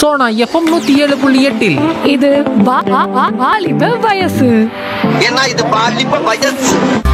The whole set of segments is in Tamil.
சோனா எஃப்எம் நூத்தி ஏழு புள்ளி எட்டில் இது வா- வா- வா- வாலிப வயசு ஏன்னா இது பாலிப்ப வயசு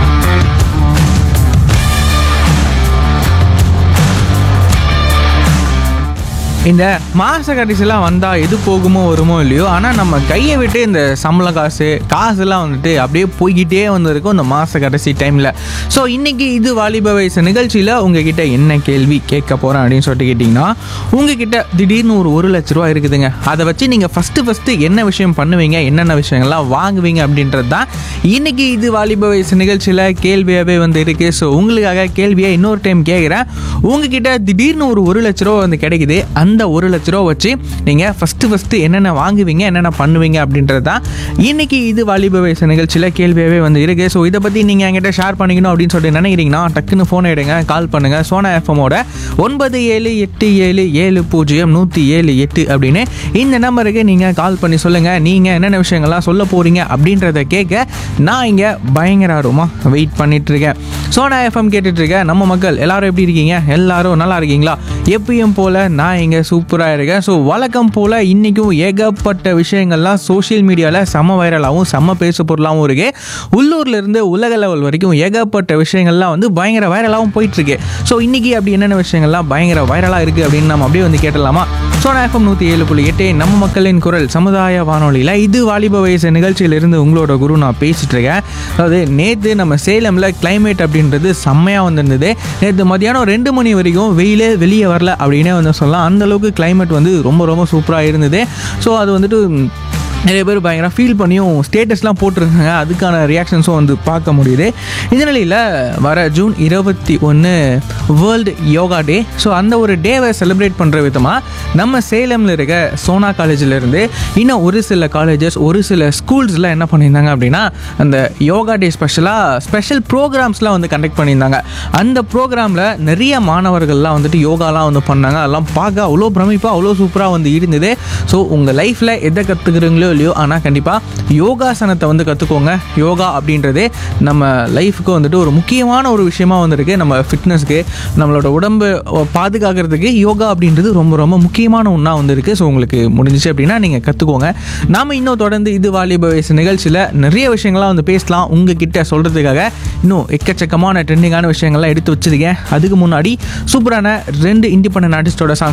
இந்த மாச கடைசிலாம் வந்தால் எது போகுமோ வருமோ இல்லையோ ஆனால் நம்ம கையை விட்டு இந்த சம்பள காசு காசுலாம் வந்துட்டு அப்படியே போய்கிட்டே வந்திருக்கும் இந்த மாத கடைசி டைமில் ஸோ இன்னைக்கு இது வாலிப வயசு நிகழ்ச்சியில் உங்ககிட்ட என்ன கேள்வி கேட்க போகிறேன் அப்படின்னு சொல்லிட்டு கேட்டிங்கன்னா உங்ககிட்ட திடீர்னு ஒரு ஒரு லட்ச ரூபா இருக்குதுங்க அதை வச்சு நீங்கள் ஃபஸ்ட்டு ஃபஸ்ட்டு என்ன விஷயம் பண்ணுவீங்க என்னென்ன விஷயங்கள்லாம் வாங்குவீங்க அப்படின்றது தான் இன்னைக்கு இது வாலிப வயசு நிகழ்ச்சியில் கேள்வியாகவே வந்து இருக்குது ஸோ உங்களுக்காக கேள்வியை இன்னொரு டைம் கேட்குறேன் உங்ககிட்ட திடீர்னு ஒரு ஒரு லட்ச ரூபா வந்து கிடைக்குது அந்த ஒரு லட்ச ரூபா வச்சு நீங்கள் ஃபஸ்ட்டு ஃபஸ்ட்டு என்னென்ன வாங்குவீங்க என்னென்ன பண்ணுவீங்க அப்படின்றது தான் இன்னைக்கு இது வாலிப வயசு நிகழ்ச்சியில் கேள்வியாகவே வந்து இருக்குது ஸோ இதை பற்றி நீங்கள் என்கிட்ட ஷேர் பண்ணிக்கணும் அப்படின்னு சொல்லிட்டு நினைக்கிறீங்கன்னா டக்குன்னு ஃபோன் எடுங்க கால் பண்ணுங்கள் சோனா எஃப்எம்மோட ஒன்பது ஏழு எட்டு ஏழு ஏழு பூஜ்ஜியம் நூற்றி ஏழு எட்டு அப்படின்னு இந்த நம்பருக்கு நீங்கள் கால் பண்ணி சொல்லுங்கள் நீங்கள் என்னென்ன விஷயங்கள்லாம் சொல்ல போகிறீங்க அப்படின்றத கேட்க நான் இங்கே பயங்கர ஆர்வமாக வெயிட் பண்ணிட்டு இருக்கேன் சோனா எஃப்எம் கேட்டுட்டு இருக்கேன் நம்ம மக்கள் எல்லாரும் எப்படி இருக்கீங்க எல்லாரும் நல்லா இருக்கீங்களா எப்பயும் போல் நான் இங்கே சூப்பராக இருக்கேன் ஸோ வழக்கம் போல் இன்றைக்கும் ஏகப்பட்ட விஷயங்கள்லாம் சோஷியல் மீடியாவில் செம்ம வைரலாகவும் செம்ம பேசு பொருளாகவும் இருக்கு உள்ளூர்ல இருந்து உலக லெவல் வரைக்கும் ஏகப்பட்ட விஷயங்கள்லாம் வந்து பயங்கர வைரலாகவும் போயிட்டுருக்கு ஸோ இன்றைக்கி அப்படி என்னென்ன விஷயங்கள்லாம் பயங்கர வைரலாக இருக்குது அப்படின்னு நம்ம அப்படியே வந்து கேட்டலாமா சோனா எஃப்எம் நூற்றி ஏழு புள்ளி எட்டு நம்ம மக்களின் குரல் சமுதாய வானொலியில் இது வாலிப வயசு நிகழ்ச்சியிலிருந்து உங்களோட குரு நான் பேசிட்டு இருக்கேன் அதாவது நேற்று நம்ம சேலமில் climate அப்படின்றது செம்மையாக வந்திருந்தது நேற்று மதியானம் ரெண்டு மணி வரைக்கும் வெயிலே வெளியே வரல அப்படின்னே வந்து சொல்லலாம் அந்த அளவுக்கு climate வந்து ரொம்ப ரொம்ப சூப்பராக இருந்தது ஸோ அது வந்துட்டு நிறைய பேர் பயங்கர ஃபீல் பண்ணியும் ஸ்டேட்டஸ்லாம் போட்டிருக்காங்க அதுக்கான ரியாக்ஷன்ஸும் வந்து பார்க்க முடியுது இந்த நிலையில் வர ஜூன் இருபத்தி ஒன்று வேர்ல்டு யோகா டே ஸோ அந்த ஒரு டேவை செலிப்ரேட் பண்ணுற விதமாக நம்ம சேலமில் இருக்க சோனா காலேஜில் இருந்து இன்னும் ஒரு சில காலேஜஸ் ஒரு சில ஸ்கூல்ஸில் என்ன பண்ணியிருந்தாங்க அப்படின்னா அந்த யோகா டே ஸ்பெஷலாக ஸ்பெஷல் ப்ரோக்ராம்ஸ்லாம் வந்து கண்டக்ட் பண்ணியிருந்தாங்க அந்த ப்ரோக்ராமில் நிறைய மாணவர்கள்லாம் வந்துட்டு யோகாலாம் வந்து பண்ணாங்க அதெல்லாம் பார்க்க அவ்வளோ பிரமிப்பாக அவ்வளோ சூப்பராக வந்து இருந்தது ஸோ உங்கள் லைஃப்பில் எதை கற்றுக்குறீங்களோ இல்லையோ ஆனால் கண்டிப்பாக யோகாசனத்தை வந்து கற்றுக்கோங்க யோகா அப்படின்றது நம்ம லைஃபுக்கு வந்துட்டு ஒரு முக்கியமான ஒரு விஷயமா வந்திருக்கு நம்ம ஃபிட்னஸ்க்கு நம்மளோட உடம்பு பாதுகாக்கிறதுக்கு யோகா அப்படின்றது ரொம்ப ரொம்ப முக்கியமான ஒன்றா வந்து இருக்குது ஸோ உங்களுக்கு முடிஞ்சிச்சு அப்படின்னா நீங்கள் கற்றுக்கோங்க நாம் இன்னும் தொடர்ந்து இது வாலிப வயசு நிகழ்ச்சியில் நிறைய விஷயங்கள்லாம் வந்து பேசலாம் உங்ககிட்ட சொல்கிறதுக்காக இன்னும் எக்கச்சக்கமான ட்ரெண்டிங்கான விஷயங்கள்லாம் எடுத்து வச்சிருக்கேன் அதுக்கு முன்னாடி சூப்பரான ரெண்டு இண்டிபெண்டன்ட் ஆர்டிஸ்டோட சாங்